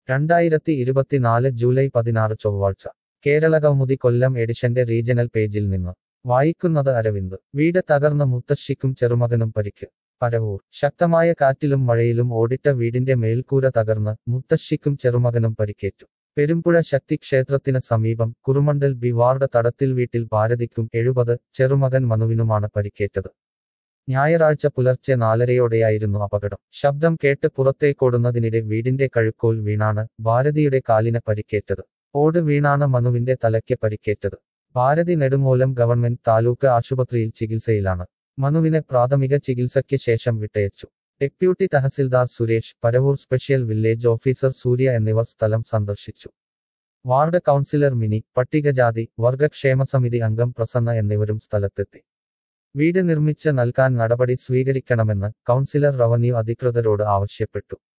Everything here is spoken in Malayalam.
രണ്ടായിരത്തി ഇരുപത്തിനാല് ജൂലൈ പതിനാറ് ചൊവ്വാഴ്ച കേരളകൗമുദി കൊല്ലം എഡിഷന്റെ റീജണൽ പേജിൽ നിന്ന് വായിക്കുന്നത് അരവിന്ദ് വീട് തകർന്ന മുത്തശ്ശിക്കും ചെറുമകനും പരിക്ക് പരവൂർ ശക്തമായ കാറ്റിലും മഴയിലും ഓടിട്ട വീടിന്റെ മേൽക്കൂര തകർന്ന് മുത്തശ്ശിക്കും ചെറുമകനും പരിക്കേറ്റു പെരുമ്പുഴ ശക്തി ക്ഷേത്രത്തിന് സമീപം കുറുമണ്ടൽ ബി വാർഡ് തടത്തിൽ വീട്ടിൽ ഭാരതിക്കും എഴുപത് ചെറുമകൻ മനുവിനുമാണ് പരിക്കേറ്റത് ഞായറാഴ്ച പുലർച്ചെ നാലരയോടെയായിരുന്നു അപകടം ശബ്ദം കേട്ട് പുറത്തേക്കോടുന്നതിനിടെ വീടിന്റെ കഴുക്കോൽ വീണാണ് ഭാരതിയുടെ കാലിന് പരിക്കേറ്റത് ഓട് വീണാണ് മനുവിന്റെ തലയ്ക്ക് പരിക്കേറ്റത് ഭാരതി നെടുങ്ങോലം ഗവൺമെന്റ് താലൂക്ക് ആശുപത്രിയിൽ ചികിത്സയിലാണ് മനുവിനെ പ്രാഥമിക ചികിത്സയ്ക്ക് ശേഷം വിട്ടയച്ചു deputy tahsildar Suresh Paravur special village officer Surya എന്നിവർ സ്ഥലം സന്ദർശിച്ചു വാർഡ് കൗൺസിലർ മിനി പട്ടികജാതി വർഗക്ഷേമ സമിതി അംഗം പ്രസന്ന എന്നിവരും സ്ഥലത്തെത്തി വീട് നിർമ്മിച്ച് നൽകാൻ നടപടി സ്വീകരിക്കണമെന്ന് കൗൺസിലർ റവന്യൂ അധികൃതരോട് ആവശ്യപ്പെട്ടു